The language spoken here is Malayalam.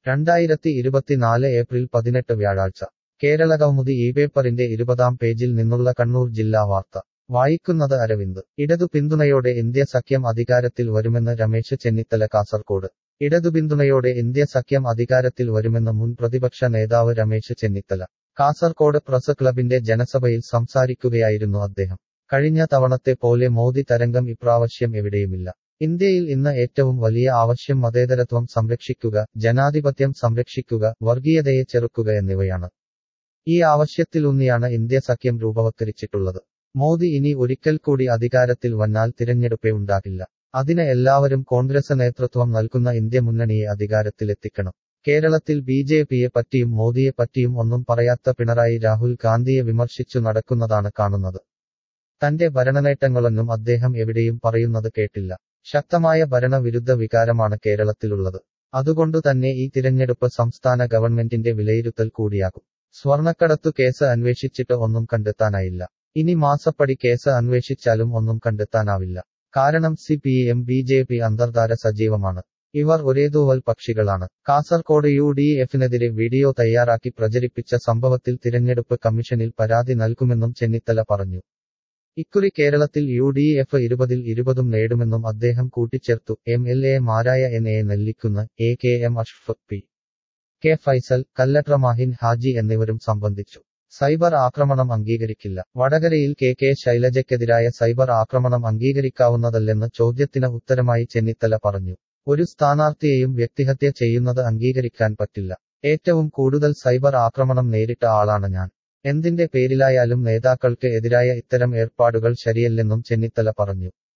രണ്ടായിരത്തി ഇരുപത്തിനാല് ഏപ്രിൽ പതിനെട്ട് വ്യാഴാഴ്ച കേരള കൗമുദി ഈ പേപ്പറിന്റെ ഇരുപതാം പേജിൽ നിന്നുള്ള കണ്ണൂർ ജില്ലാ വാർത്ത വായിക്കുന്നത് അരവിന്ദ് ഇടതു പിന്തുണയോടെ ഇന്ത്യ സഖ്യം അധികാരത്തിൽ വരുമെന്ന് രമേശ് ചെന്നിത്തല കാസർകോട് ഇടതു പിന്തുണയോടെ ഇന്ത്യ സഖ്യം അധികാരത്തിൽ വരുമെന്ന് മുൻ പ്രതിപക്ഷ നേതാവ് രമേശ് ചെന്നിത്തല കാസർകോട് പ്രസ് ക്ലബിന്റെ ജനസഭയിൽ സംസാരിക്കുകയായിരുന്നു അദ്ദേഹം കഴിഞ്ഞ തവണത്തെ പോലെ മോദി തരംഗം ഇപ്രാവശ്യം എവിടെയുമില്ല ഇന്ത്യയിൽ ഇന്ന് ഏറ്റവും വലിയ ആവശ്യം മതേതരത്വം സംരക്ഷിക്കുക ജനാധിപത്യം സംരക്ഷിക്കുക വർഗീയതയെ ചെറുക്കുക എന്നിവയാണ് ഈ ആവശ്യത്തിലൂന്നിയാണ് ഇന്ത്യ സഖ്യം രൂപവത്കരിച്ചിട്ടുള്ളത് മോദി ഇനി ഒരിക്കൽ കൂടി അധികാരത്തിൽ വന്നാൽ തിരഞ്ഞെടുപ്പേ ഉണ്ടാകില്ല അതിന് എല്ലാവരും കോൺഗ്രസ് നേതൃത്വം നൽകുന്ന ഇന്ത്യ മുന്നണിയെ അധികാരത്തിലെത്തിക്കണം കേരളത്തിൽ ബി ജെ പിയെ പറ്റിയും മോദിയെ പറ്റിയും ഒന്നും പറയാത്ത പിണറായി രാഹുൽ ഗാന്ധിയെ വിമർശിച്ചു നടക്കുന്നതാണ് കാണുന്നത് തന്റെ ഭരണനേട്ടങ്ങളൊന്നും അദ്ദേഹം എവിടെയും പറയുന്നത് കേട്ടില്ല ശക്തമായ ഭരണവിരുദ്ധ വികാരമാണ് കേരളത്തിലുള്ളത് അതുകൊണ്ടു തന്നെ ഈ തിരഞ്ഞെടുപ്പ് സംസ്ഥാന ഗവൺമെന്റിന്റെ വിലയിരുത്തൽ കൂടിയാകും സ്വർണക്കടത്തു കേസ് അന്വേഷിച്ചിട്ട് ഒന്നും കണ്ടെത്താനായില്ല ഇനി മാസപ്പടി കേസ് അന്വേഷിച്ചാലും ഒന്നും കണ്ടെത്താനാവില്ല കാരണം C P M B J P അന്തർധാര സജീവമാണ് ഇവർ ഒരേതൂവൽ പക്ഷികളാണ് കാസർകോട് യു ഡി എഫിനെതിരെ വീഡിയോ തയ്യാറാക്കി പ്രചരിപ്പിച്ച സംഭവത്തിൽ തിരഞ്ഞെടുപ്പ് കമ്മീഷനിൽ പരാതി നൽകുമെന്നും ചെന്നിത്തല പറഞ്ഞു ഇക്കുറി കേരളത്തിൽ യു ഡി എഫ് ഇരുപതിൽ ഇരുപതും നേടുമെന്നും അദ്ദേഹം കൂട്ടിച്ചേർത്തു എം എൽ എ മാരായ N A Nellikunnu A K M Ashfaq P K Faisal Kallatra Mahin Haji എന്നിവരും സംബന്ധിച്ചു സൈബർ ആക്രമണം അംഗീകരിക്കില്ല വടകരയിൽ കെ കെ ശൈലജയ്ക്കെതിരായ സൈബർ ആക്രമണം അംഗീകരിക്കാവുന്നതല്ലെന്ന് ചോദ്യത്തിന് ഉത്തരമായി ചെന്നിത്തല പറഞ്ഞു ഒരു സ്ഥാനാർത്ഥിയെയും വ്യക്തിഹത്യ ചെയ്യുന്നത് അംഗീകരിക്കാൻ പറ്റില്ല ഏറ്റവും കൂടുതൽ സൈബർ ആക്രമണം നേരിട്ട ആളാണ് ഞാൻ എന്തിന്റെ പേരിലായാലും നേതാക്കൾക്ക് എതിരായ ഇത്തരം ഏർപ്പാടുകൾ ശരിയല്ലെന്നും ചെന്നിത്തല പറഞ്ഞു